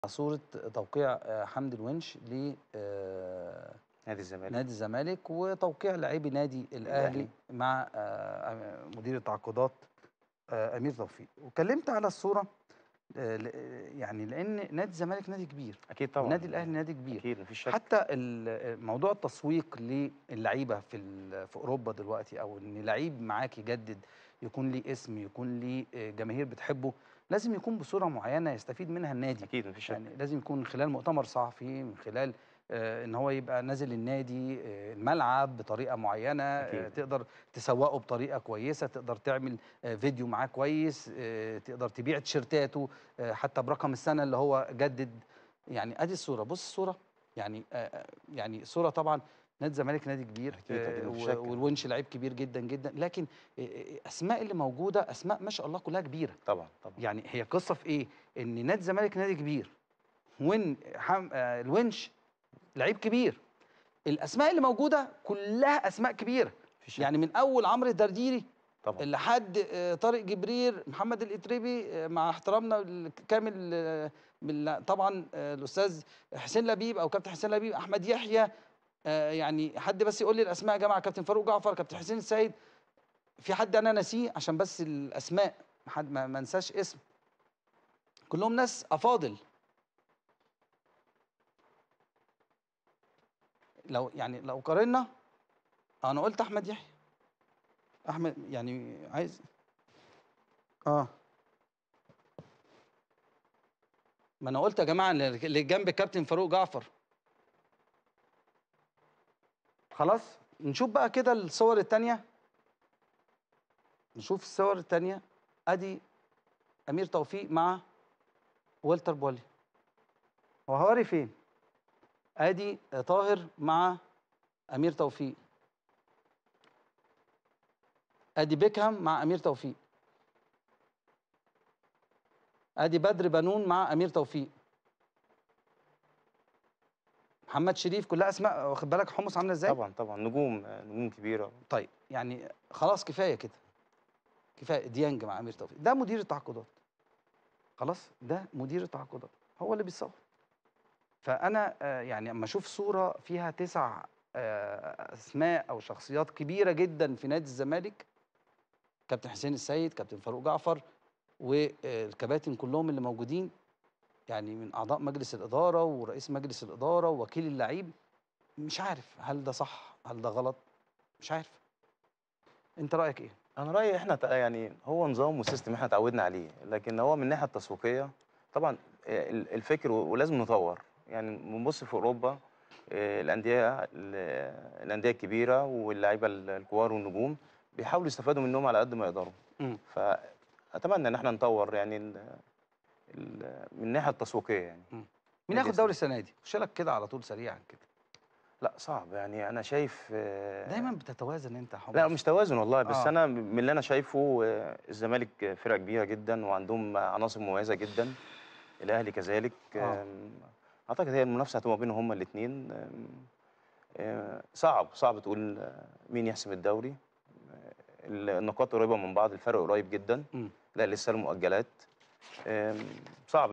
صورة توقيع آه، حمدي الونش ل آه، نادي الزمالك نادي الزمالك وتوقيع لاعبي نادي الاهلي الأهلي. مع آه، مدير التعاقدات آه، امير توفيق وكلمت على الصوره آه، ل- يعني لان نادي الزمالك نادي كبير اكيد طبعا ونادي الاهلي نادي كبير اكيد مفيش شك حتى ال- موضوع التسويق للعيبه في ال- في اوروبا دلوقتي او ان لعيب معاك يجدد يكون ليه اسم يكون ليه آه، جماهير بتحبه لازم يكون بصوره معينه يستفيد منها النادي اكيد مفيش شك يعني لازم يكون من خلال مؤتمر صحفي من خلال آه، ان هو يبقى نازل النادي آه، الملعب بطريقه معينه آه، أكيد. تقدر تسوقه بطريقه كويسه تقدر تعمل آه، فيديو معاه كويس آه، تقدر تبيع تيشيرتاته آه، حتى برقم السنه اللي هو جدد يعني ادي الصوره بص الصوره يعني آه، آه، يعني صوره طبعا نادي الزمالك نادي كبير أكيد، أكيد، آه، مفيش و- شك. والونش لعيب كبير جدا جدا لكن آه، آه، اسماء اللي موجوده اسماء ما شاء الله كلها كبيره طبعا طبعا يعني هي قصه في ايه؟ ان نادي الزمالك نادي كبير وين حم... آه الونش لعيب كبير الاسماء اللي موجوده كلها اسماء كبيره مفيش شك يعني من اول عمرو الدرديري طبعا لحد آه، طارق جبرير محمد الاتريبي آه، مع احترامنا الكامل آه، بال- طبعا آه، الاستاذ حسين لبيب او كابتن حسين لبيب احمد يحيى آه، يعني حد بس يقول لي الاسماء يا جماعه كابتن فاروق جعفر كابتن حسين السيد في حد انا ناسيه عشان بس الاسماء حد ما ما انساش اسم كلهم ناس افاضل لو يعني لو قارنا انا قلت احمد يحيى احمد يعني عايز اه ما انا قلت يا جماعه اللي اللي جنب كابتن فاروق جعفر خلاص نشوف بقى كده الصور التانية نشوف الصور التانية ادي امير توفيق مع والتر بولي هو هوري فين ادي طاهر مع امير توفيق ادي بيكهام مع امير توفيق ادي بدر بنون مع امير توفيق محمد شريف كلها اسماء واخد بالك حمص عامله ازاي طبعا طبعا نجوم نجوم كبيره طيب يعني خلاص كفايه كده كفايه ديانج مع امير توفيق ده مدير التعاقدات خلاص ده مدير التعاقدات هو اللي بيصور فانا آه، يعني اما اشوف صوره فيها تسع آه، اسماء او شخصيات كبيره جدا في نادي الزمالك كابتن حسين السيد كابتن فاروق جعفر والكباتن كلهم اللي موجودين يعني من اعضاء مجلس الاداره ورئيس مجلس الاداره ووكيل اللعيب مش عارف هل ده صح هل ده غلط مش عارف انت رايك ايه انا رايي احنا تق- يعني هو نظام وسيستم احنا اتعودنا عليه لكن هو من الناحيه التسويقيه طبعا ال- الفكر و- ولازم نطور يعني بنبص في اوروبا آه، الانديه ال- الانديه الكبيره واللعيبه ال- الكبار والنجوم بيحاولوا يستفادوا منهم على قد ما يقدروا مم. فاتمنى ان احنا نطور يعني ال- ال- من الناحيه التسويقيه يعني مين نادي ياخد دوري السنه دي خش لك كده على طول سريعا كده لا صعب يعني انا شايف آه، دايما بتتوازن انت يا حمص لا مش توازن والله بس آه. انا من اللي انا شايفه آه، الزمالك فرقه كبيره جدا وعندهم عناصر مميزه جدا الاهلي كذلك آه. آم، اعتقد هي المنافسه هتبقى بينهم هما الاثنين صعب صعب تقول آه، مين يحسم الدوري آه، النقاط قريبه من بعض الفرق قريب جدا مم. لا لسه المؤجلات آم، صعب